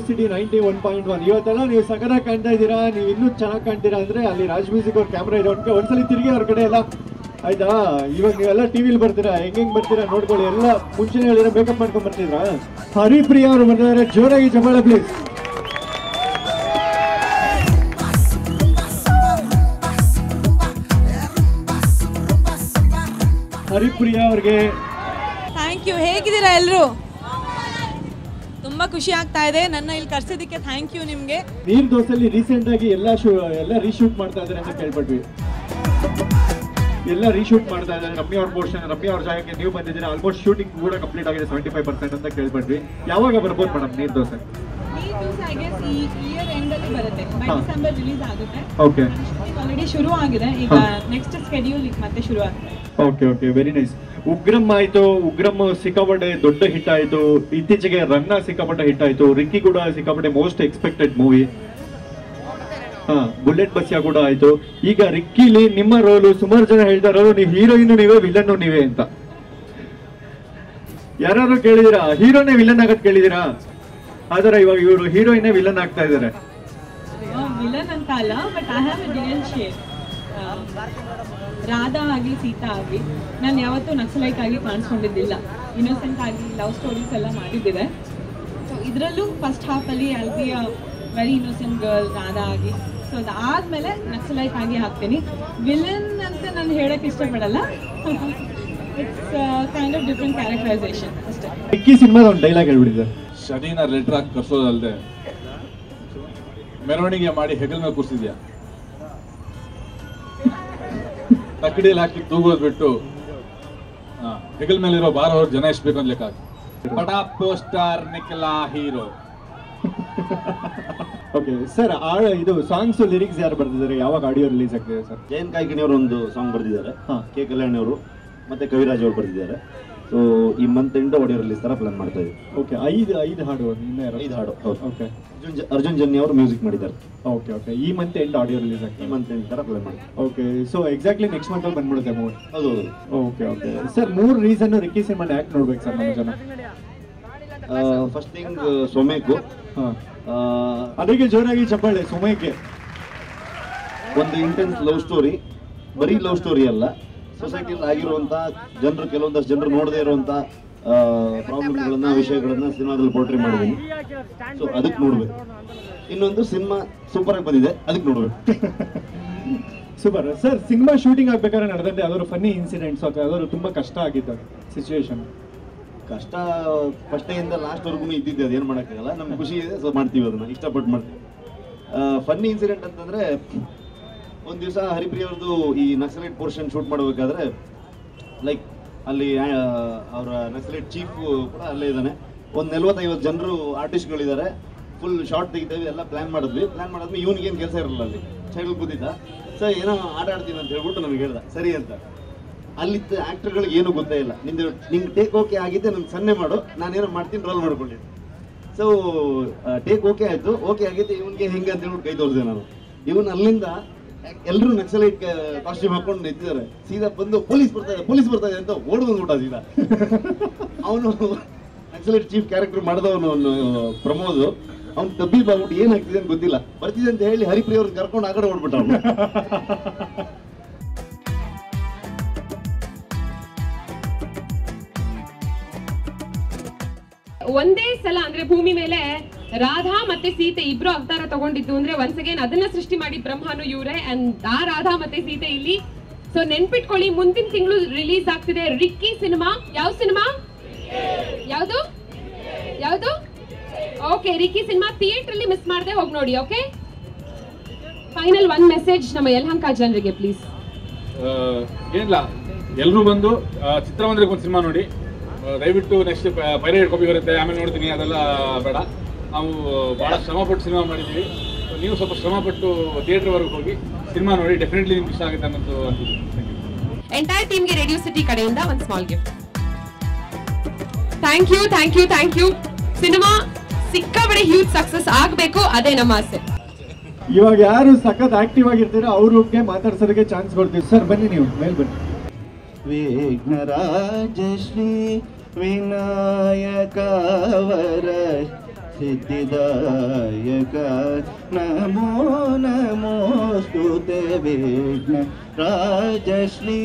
City ninety one point one ಇವತ್ತೆಲ್ಲ ನೀವು ಸಕರಾಗಿ ಕಾಣ್ತಾ ಇದ್ದೀರಾ ನೀವು ಇನ್ನೂ ಚೆನ್ನಾಗಿ ಕಾಣ್ತೀರಾ ಅಂದ್ರೆ ಅಲ್ಲಿ ರಾಜ್ ಮ್ಯೂಸಿಕ್ ಅವ್ರ ಕ್ಯಾಮ್ರಾ ಇದೆ ಅವ್ರಿಗೆ ಒಂದ್ಸಲಿ ತಿರುಗಿ ಅವ್ರ ಕಡೆ ಎಲ್ಲ ಆಯ್ತಾ ಇವಾಗ ನೀವೆಲ್ಲ ಟಿವಿಲಿ ಬರ್ತೀರಾ ಹೆಂಗ್ ಹೆಂಗ್ ಬರ್ತೀರಾ ನೋಡ್ಕೊಳ್ಳಿ ಎಲ್ಲ ಮುಂಚೆನೆ ಹೇಳಿದ್ರೆ ಮೇಕಪ್ ಮಾಡ್ಕೊಂಡ್ ಬರ್ತಿದ್ರಾ ಹರಿಪ್ರಿಯ ಅವರು ಬಂದಿದ್ದಾರೆ ಜೋರಾಗಿ ಜಮಾಳ ಪ್ಲೀಸ್ ಹರಿಪ್ರಿಯ ಅವ್ರಿಗೆ ಥ್ಯಾಂಕ್ ಯು ಹೇಗಿದ್ದೀರಾ ಎಲ್ಲರೂ ತುಂಬ ಖುಷಿ ಆಗ್ತಾ ಇದೆ ನನ್ನ ಇಲ್ಲಿ ಕರ್ಸಿದ್ದಕ್ಕೆ ಥ್ಯಾಂಕ್ ಯು ನಿಮಗೆ ನೀರ್ ದೋಸೆಲಿ ರೀಸೆಂಟ್ ಆಗಿ ಎಲ್ಲ ಶೂ ಎಲ್ಲ ರೀಶೂಟ್ ಮಾಡ್ತಾ ಇದಾರೆ ಅಂತ ಕೇಳ್ಪಟ್ವಿ ಎಲ್ಲ ರೀಶೂಟ್ ಮಾಡ್ತಾ ಇದ್ದಾರೆ ರಮ್ಯ ಅವ್ರ ಪೋರ್ಷನ್ ರಮ್ಯ ಅವ್ರ ಜಾಗಕ್ಕೆ ನೀವು ಬಂದಿದ್ದೀರಾ ಆಲ್ಮೋಸ್ಟ್ ಶೂಟಿಂಗ್ ಕೂಡ ಕಂಪ್ಲೀಟ್ ಆಗಿದೆ ಸೆವೆಂಟಿ ಫೈವ್ ಪರ್ಸೆಂಟ್ ಅಂತ ಕೇಳ್ಪಟ್ವಿ ಯಾವಾಗ ಬರ್ಬೋದು ಮೇಡಮ್ ನೀರ್ ದೋಸೆ ಈ ಇಯರ್ ಎಂಡಲ್ಲಿ ಬರುತ್ತೆ ಬೈ ಹಾ. ಡಿಸೆಂಬರ್ ರಿಲೀಸ್ ಆಗುತ್ತೆ ಓಕೆ ಆಲ್ರೆಡಿ ಶುರು ಆಗಿದೆ ಈಗ ಹಾ. ನೆಕ್ಸ್ಟ್ ಸ್ಕೆಡ್ಯೂಲ್ ಈಗ ಮತ್ತೆ ಶುರು ಆಗುತ್ತೆ okay okay very nice Ugramm ಆಯ್ತು ಉಗ್ರಂ ಸಿಕ್ಕಾಪಟ್ಟೆ ದೊಡ್ಡ ಹಿಟ್ ಆಯ್ತು ಇತ್ತೀಚೆಗೆ ರನ್ನ ಸಿಕ್ಕಾಪಟ್ಟೆ ಹಿಟ್ ಆಯ್ತು ರಿಕ್ಕಿ ಕೂಡ ಸಿಕ್ಕಾಪಟ್ಟೆ ಮೋಸ್ಟ್ ಎಕ್ಸ್ಪೆಕ್ಟೆಡ್ ಮೂವಿ ಹಾ ಬುಲೆಟ್ ಬಸ್ಯಾ ಕೂಡ ಆಯ್ತು ಈಗ ರಿಕ್ಕಿಲಿ ನಿಮ್ಮ ರೋಲು ಸುಮಾರು ಜನ ಹೇಳ್ತಾ ಇರೋದು ನೀವು ಹೀರೋಯಿನ್ ನೀವೇ ವಿಲನ್ ನೀವೇ ಅಂತ ಯಾರು ಕೇಳಿದಿರಾ ಹೀರೋನೇ ವಿಲನ್ ಆಗತ್ ಕೇಳಿದಿರಾ ಆದ್ರೆ ಇವಾಗ ಇವರು ಹೀರೋಯಿನೇ ವಿಲನ್ ಆಗ್ತಾ ಇದಾರೆ ವಿಲನ್ ಅಂತ ಅಲ್ಲ but I have a dual share Radha ಆಗಲಿ ಸೀತಾ ಆಗಲಿ ನಾನು ಯಾವತ್ತೂ ನಕ್ಸಲೈಟ್ ಆಗಿ ಕಾಣಿಸ್ಕೊಂಡಿದ್ದಿಲ್ಲ ಇನ್ನೋಸೆಂಟ್ ಆಗಿ ಲವ್ ಸ್ಟೋರೀಸ್ ಎಲ್ಲ ಮಾಡಿದ್ದಿದೆ ಸೊ ಇದರಲ್ಲೂ ಫಸ್ಟ್ ಹಾಫಲ್ಲಿ I be a very innocent girl Radha ಆಗಿ ಸೊ ಅದಾದಮೇಲೆ ನಕ್ಸಲೈಟ್ ಆಗಿ ಹಾಕ್ತೀನಿ ವಿಲನ್ ಅಂತ ನಾನು ಹೇಳಕ್ಕೆ ಇಷ್ಟಪಡಲ್ಲ it's kind of different characterization ಅಷ್ಟೇ ರಿಕ್ಕಿ ಸಿನಿಮಾದ ಒಂದು ಡೈಲಾಗ್ ಹೇಳ್ಬಿಟ್ಟಿದ್ದಾರೆ ಶನಿನ ಲೆಟರ್ ಹಾಕಿ ಕರ್ಸೋದಲ್ದೆ ಮೆರವಣಿಗೆ ಮಾಡಿ ಹೆಗಲ್ ಮೇಲೆ ಕೂರಿಸಿದ್ಯಾ ತಕ್ಕಡಿಯಲ್ಲಿ ಹಾಕಿ ತೂಗೋದ್ ಬಿಟ್ಟು ಹಾ, ಹೆಗಲ್ ಮೇಲಿರೋ ಬಾರ ಅವ್ರ ಜನ ಎಷ್ಟು ಬೇಕು ಅಂತ ಲೆಕ್ಕ ಹಾಕಿ ಪಟಾ ಪೋಸ್ಟಾರ್ ನಿಖಲಾ ಹೀರೋ ಓಕೆ ಸರ್ ಇದು ಸಾಂಗ್ಸ್ ಲಿರಿಕ್ಸ್ ಯಾರು ಬರ್ತಿದ್ದಾರೆ ಯಾವಾಗ ಆಡಿಯೋ ರಿಲೀಸ್ ಆಗ್ತಿದೆ ಸರ್ ಜಯಂತ್ ಕಾಯ್ಕಿಣಿ ಅವರು ಒಂದು ಸಾಂಗ್ ಬರೆದಿದ್ದಾರೆ ಹಾ. ಕೆ ಕಲ್ಯಾಣಿ ಅವರು ಮತ್ತೆ ಕವಿರಾಜ್ ಅವರು ಬರೆದಿದ್ದಾರೆ ಸೊ ಈ ಮಂತ್ ಎಂಡ್ ಆಡಿಯೋ ರಿಲೀಸ್ ತರ ಪ್ಲಾನ್ ಮಾಡ್ತಾ ಇದ್ದೀವಿ ಓಕೆ ಐದು ಐದು ಹಾಡು ಇನ್ನೂ ಐದು ಹಾಡು ಹೌದು ಓಕೆ ಅರ್ಜುನ್ ಜ- ಅರ್ಜುನ್ ಜನ್ಯ ಅವರು ಮ್ಯೂಸಿಕ್ ಮಾಡಿದ್ದಾರೆ ಓಕೆ ಓಕೆ ಈ ಮಂತ್ ಎಂಡ್ ಆಡಿಯೋ ರಿಲೀಸ್ ಈ ಆಗ್ತದೆ ಮಂತ್ ಎಂಡ್ ತರ ಪ್ಲಾನ್ ಮಾಡಿ okay so exactly next month ಅಲ್ಲಿ ಬಂದ್ಬಿಡುತ್ತೆ ಮೂವಿ ಹೌದು ಹೌದು ಓಕೆ ಓಕೆ ಸರ್ ಮೂರು ರೀಸನ್ ರಿಕ್ಕಿ ಸಿನಿಮಾ ಯಾಕೆ ನೋಡ್ಬೇಕು ಸರ್ ನಮ್ಮ ಜನ ಫಸ್ಟ್ ಥಿಂಗ್ ಸೊಮೇಕು ಹಾಂ ಆ, ಅದಕ್ಕೆ ಜೋರಾಗಿ ಚಪ್ಪಾಳೆ ಸುಮಯಕ್ಕೆ ಒಂದು ಇಂಟೆನ್ಸ್ ಲವ್ ಸ್ಟೋರಿ ಬರೀ ಲವ್ ಸ್ಟೋರಿ ಅಲ್ಲ ಸೊಸೈಟಿಯಲ್ಲಿ ಆಗಿರುವಂತ ಜನರು ಕೆಲವೊಂದಷ್ಟು ಜನರು ನೋಡದೇ ಇರುವಂತ ಪ್ರಾಬ್ಲಮ್ಗಳನ್ನ ವಿಷಯಗಳನ್ನ ಸಿನಿಮಾದಲ್ಲಿ ಪೋರ್ಟ್ರಿ ಮಾಡಿದ್ದೀನಿ ಸೊ ಅದಕ್ಕೆ ನೋಡ್ಬೇಕು ಇನ್ನೊಂದು ಸಿನಿಮಾ ಸೂಪರ್ ಆಗಿ ಬಂದಿದೆ ಅದಕ್ಕೆ ನೋಡ್ಬೇಕು ಸೂಪರ್ ಸರ್ ಸಿನಿಮಾ ಶೂಟಿಂಗ್ ಆಗ್ಬೇಕಾದ್ರೆ ನಡೆದಂತೆ ಯಾವ್ದಾದ್ರು ಫನ್ನಿ ಇನ್ಸಿಡೆಂಟ್ಸ್ ಅಥವಾ ಯಾವ್ದಾದ್ರು ತುಂಬಾ ಕಷ್ಟ ಆಗಿದ್ದ ಸಿಚುವೇಶನ್ ಕಷ್ಟ ಫಸ್ಟ್ ಇಂದ ಲಾಸ್ಟ್ ವರ್ಗು ಇದ್ದಿದ್ದೆ ಅದೇನು ಮಾಡೋಕ್ಕಾಗಲ್ಲ ನಮ್ಗೆ ಖುಷಿ ಇದೆ ಸೊ ಮಾಡ್ತೀವಿ ಅದನ್ನ ಇಷ್ಟಪಟ್ಟು ಮಾಡ್ತೀವಿ ಫನ್ನಿ ಇನ್ಸಿಡೆಂಟ್ ಅಂತಂದ್ರೆ ಒಂದು ದಿವಸ ಹರಿಪ್ರಿಯ ಅವ್ರದ್ದು ಈ ನಕ್ಸಲೈಟ್ ಪೋರ್ಷನ್ ಶೂಟ್ ಮಾಡಬೇಕಾದ್ರೆ ಲೈಕ್ ಅಲ್ಲಿ ಅವರ ನಕ್ಸಲೈಟ್ ಚೀಫ್ ಕೂಡ ಅಲ್ಲೇ ಇದ್ದಾನೆ ಒಂದು ನಲ್ವತ್ತೈವತ್ತು ಜನರು ಆರ್ಟಿಸ್ಟ್ಗಳಿದ್ದಾರೆ ಫುಲ್ ಶಾರ್ಟ್ ತೆಗಿತೇವೆ ಎಲ್ಲ ಪ್ಲಾನ್ ಮಾಡಿದ್ವಿ ಪ್ಲಾನ್ ಮಾಡಿದ್ವಿ ಇವ್ನಿಗೆ ಏನು ಕೆಲಸ ಇರಲ್ಲ ಅಲ್ಲಿ ಸೈಡಲ್ಲಿ ಕೂತಿದ್ದ ಸರ್ ಏನೋ ಆಟ ಆಡ್ತೀನಿ ಅಂತ ಹೇಳ್ಬಿಟ್ಟು ನನಗೆ ಹೇಳ್ದ ಸರಿ ಅಂತ ಅಲ್ಲಿದ್ದ ಆಕ್ಟರ್ಗಳಿಗೆ ಏನು ಗೊತ್ತೇ ಇಲ್ಲ ನಿಂದು ನಿಂಗೆ ಟೇಕ್ ಓಕೆ ಆಗಿದ್ದೆ ನನ್ಗೆ ಸನ್ನೆ ಮಾಡು ನಾನೇನೋ ಮಾಡ್ತೀನಿ ರೋಲ್ ಮಾಡ್ಕೊಂಡಿದ್ದೆ ಸೊ ಟೇಕ್ ಓಕೆ ಆಯ್ತು ಓಕೆ ಆಗಿದ್ದೆ ಇವನ್ಗೆ ಹೆಂಗೆ ಅಂತ ಹೇಳ್ಬಿಟ್ಟು ಕೈ ತೋರಿಸಿದೆ ನಾನು ಇವನ್ ಅಲ್ಲಿಂದ ಎಲ್ಲರೂ ನಕ್ಸಲೈಟ್ ಕಾಸ್ಟ್ಯೂಮ್ ಹಾಕೊಂಡು ನಿಂತಿದ್ದಾರೆ ಸೀದಾ ಬಂದು ಪೊಲೀಸ್ ಬರ್ತಾ ಇದೆ ಪೊಲೀಸ್ ಬರ್ತಾ ಇದೆ ಅಂತ ಓಡ್ ಬಂದ್ಬಿಟ್ಟ ಸೀದಾ ಅವನು ನಕ್ಸಲೈಟ್ ಚೀಫ್ ಕ್ಯಾರೆಕ್ಟರ್ ಮಾಡಿದವನು ಅವನು ಪ್ರಮೋದ್ ಅವ್ನು ತಬ್ಬಿ ಬಾಗ್ಬಿಟ್ಟು ಏನಾಗ್ತಿದೆ ಅಂತ ಗೊತ್ತಿಲ್ಲ ಬರ್ತಿದೆ ಅಂತ ಹೇಳಿ ಹರಿಪ್ರಿಯ ಅವ್ರನ್ನ ಕರ್ಕೊಂಡು ಆ ಕಡೆ ಓಡ್ಬಿಟ್ಟ ಅವನು ಒಂದೇ ಸಲ ಅಂದ್ರೆ ಭೂಮಿ ಮೇಲೆ ರಾಧಾ ಮತ್ತೆ ಸೀತೆ ಇಬ್ರು ಅವತಾರ ತಗೊಂಡಿದ್ದು ಅಂದ್ರೆ ಒನ್ಸ್ ಅಗೇನ್ ಅದನ್ನ ಸೃಷ್ಟಿ ಮಾಡಿ ಬ್ರಹ್ಮನು ಇವ್ರೆ ಅಂಡ್ ಆ ರಾಧಾ ಮತ್ತೆ ಸೀತೆ ಇಲ್ಲಿ ಸೊ ನೆನ್ಪಿಟ್ಕೊಳ್ಳಿ ಮುಂದಿನ ತಿಂಗಳು ರಿಲೀಸ್ ಆಗ್ತಿದೆ ರಿಕ್ಕಿ ಸಿನಿಮಾ ಯಾವ ಸಿನಿಮಾ ಯಾವುದು ಯಾವುದು ಓಕೆ ರಿಕ್ಕಿ ಸಿನಿಮಾ ಥಿಯೇಟರ್ ಅಲ್ಲಿ ಮಿಸ್ ಮಾಡದೆ ಹೋಗಿ ನೋಡಿ ಓಕೆ ಫೈನಲ್ ಒನ್ ಮೆಸೇಜ್ ನಮ್ಮ ಯಲಹಂಕ ಜನರಿಗೆ ಪ್ಲೀಸ್ ಆ, ಏನಿಲ್ಲ ಎಲ್ಲರೂ ಬಂದು ಆ, ಚಿತ್ರಮಂದಿರಕ್ಕೆ ಒಂದು ಸಿನಿಮಾ ನೋಡಿ ಆ, ದಯವಿಟ್ಟು ನೆಕ್ಸ್ಟ್ ಪೈರೇಟ್ ಕಾಪಿ ಬರುತ್ತೆ ಆಮೇಲೆ ನೋಡ್ತೀನಿ ಅದೆಲ್ಲ ಬೇಡ ನಾವು ಭಾಳ ಶ್ರಮಪಟ್ಟು ಸಿನಿಮಾ ಮಾಡಿದ್ದೀವಿ ನೀವು ಸ್ವಲ್ಪ ಶ್ರಮಪಟ್ಟು ಥಿಯೇಟ್ರ್ವರೆಗೆ ಹೋಗಿ ಸಿನಿಮಾ ನೋಡಿ ಡೆಫಿನೆಟ್ಲಿ ನಿಮ್ಗೆ ಇಷ್ಟ ಆಗುತ್ತೆ ಅನ್ನೋದು ಅಂತಿದ್ದೀನಿ ಎಂಟೈರ್ ಟೀಮ್ಗೆ ರೇಡಿಯೋ ಸಿಟಿ ಕಡೆಯಿಂದ ಒಂದು small gift thank you thank you thank you cinema ಸಿಕ್ಕಾಬಡೆ ಹ್ಯೂಜ್ ಸಕ್ಸಸ್ ಆಗಬೇಕು ಅದೇ ನಮ್ಮ ಆಸೆ ಇವಾಗ ಯಾರು ಸಖತ್ ಆಕ್ಟಿವ್ ಆಗಿರ್ತೀರೋ ಅವ್ರಿಗೆ ಮಾತಾಡ್ಸೋದಕ್ಕೆ ಚಾನ್ಸ್ ಕೊಡ್ತೀವಿ ಸರ್ ಬನ್ನಿ ನೀವು ಮೇಲ್ ಬನ್ನಿ ವಿಘ್ನರಾಜ ಶ್ರೀ ವಿನಾಯಕ ವರ सिद्धिदायक नमो नमोऽस्तु ते विघ्न राजश्री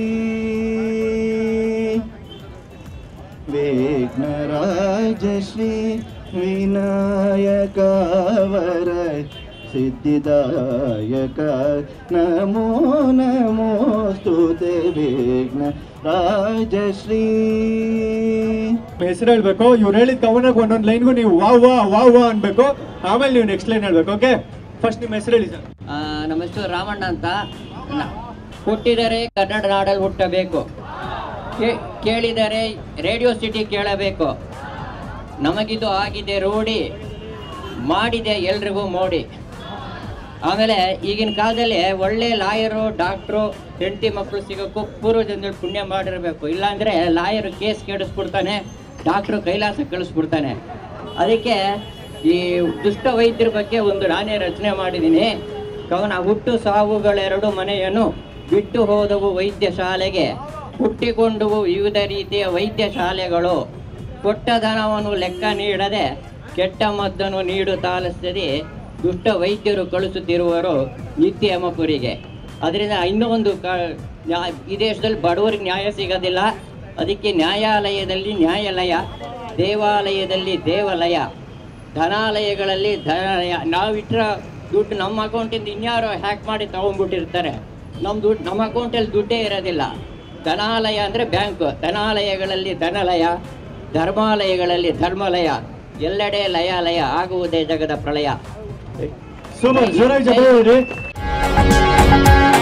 विघ्नराजश्री विनायकावर सिद्धिदायक नमो नमोऽस्तु ते विघ्न राजश्री ಹೆಸರು ಹೇಳ್ಬೇಕು ಇವ್ರು ಹೇಳಿದ ಕವನಾಗ ಒಂದೊಂದು ಲೈನ್ಗೂ ನೀವು ವಾವ್ ವಾ ವಾವ್ ವಾ ಅನ್ಬೇಕು ಆಮೇಲೆ ನೀವು ನೆಕ್ಸ್ಟ್ ಲೈನ್ ಹೇಳ್ಬೇಕು ಓಕೆ ಫಸ್ಟ್ ನಿಮ್ಮ ಹೆಸರು ಹೇಳಿ ಸರ್ ಆ, ನಮ್ಮ ಹೆಸರು ರಾಮಣ್ಣ ಅಂತ ನ- ಹುಟ್ಟಿದರೆ ಕನ್ನಡ ನಾಡಲ್ಲಿ ಹುಟ್ಟಬೇಕು ಕೇ- ಕೇಳಿದರೆ ರೇಡಿಯೋ ಸಿಟಿ ಕೇಳಬೇಕು ನಮಗಿದು ಆಗಿದೆ ರೂಢಿ ಮಾಡಿದೆ ಎಲ್ರಿಗೂ ಮೋಡಿ ಆಮೇಲೆ ಈಗಿನ ಕಾಲದಲ್ಲಿ ಒಳ್ಳೆ ಲಾಯರು ಡಾಕ್ಟ್ರು ಹೆಂಡತಿ ಮಕ್ಕಳು ಸಿಗೋಕ್ಕೂ ಪೂರ್ವಜನ್ರಲ್ಲಿ ಪುಣ್ಯ ಮಾಡಿರಬೇಕು ಇಲ್ಲಾಂದರೆ ಲಾಯರು ಕೇಸ್ ಕೆಡಿಸ್ಬಿಡ್ತಾನೆ ಡಾಕ್ಟ್ರು ಕೈಲಾಸ ಕಳಿಸ್ಬಿಡ್ತಾನೆ ಅದಕ್ಕೆ ಈ ದುಷ್ಟ ವೈದ್ಯರ ಬಗ್ಗೆ ಒಂದು ನಾನೇ ರಚನೆ ಮಾಡಿದ್ದೀನಿ ಕವನ ಹುಟ್ಟು ಸಾವುಗಳೆರಡು ಮನೆಯನ್ನು ಬಿಟ್ಟು ಹೋದವು ವೈದ್ಯ ಶಾಲೆಗೆ ಹುಟ್ಟಿಕೊಂಡವು ವಿವಿಧ ರೀತಿಯ ವೈದ್ಯ ಶಾಲೆಗಳು ಕೊಟ್ಟ ಧನವನ್ನು ಲೆಕ್ಕ ನೀಡದೆ ಕೆಟ್ಟ ಮದ್ದನ್ನು ನೀಡು ತಾಲಿಸದೆ ದುಷ್ಟ ವೈದ್ಯರು ಕಳಿಸುತ್ತಿರುವರು ನಿತ್ಯ ಯಮಪುರಿಗೆ ಅದರಿಂದ ಇನ್ನೂ ಒಂದು ಕ ನ್ಯಾ- ಈ ದೇಶದಲ್ಲಿ ಬಡವರಿಗೆ ನ್ಯಾಯ ಸಿಗೋದಿಲ್ಲ ಅದಕ್ಕೆ ನ್ಯಾಯಾಲಯದಲ್ಲಿ ನ್ಯಾಯಾಲಯ ದೇವಾಲಯದಲ್ಲಿ ದೇವಾಲಯ ಧನಾಲಯಗಳಲ್ಲಿ ಧನಾಲಯ ನಾವಿಟ್ರ ದುಡ್ಡು ನಮ್ಮ ಅಕೌಂಟಿಂದ ಇನ್ಯಾರೋ ಹ್ಯಾಕ್ ಮಾಡಿ ತಗೊಂಡ್ಬಿಟ್ಟಿರ್ತಾರೆ ನಮ್ಮ ದುಡ್ಡು ನಮ್ಮ ಅಕೌಂಟಲ್ಲಿ ದುಡ್ಡೇ ಇರೋದಿಲ್ಲ ಧನಾಲಯ ಅಂದರೆ ಬ್ಯಾಂಕು ಧನಾಲಯಗಳಲ್ಲಿ ಧನಲಯ ಧರ್ಮಾಲಯಗಳಲ್ಲಿ ಧರ್ಮಾಲಯ ಎಲ್ಲೆಡೆ ಲಯ ಲಯ ಆಗುವುದೇ ಜಗದ ಪ್ರಳಯ ಸೂಪರ್ ಜೋರಾಗಿ ಜೊತೆ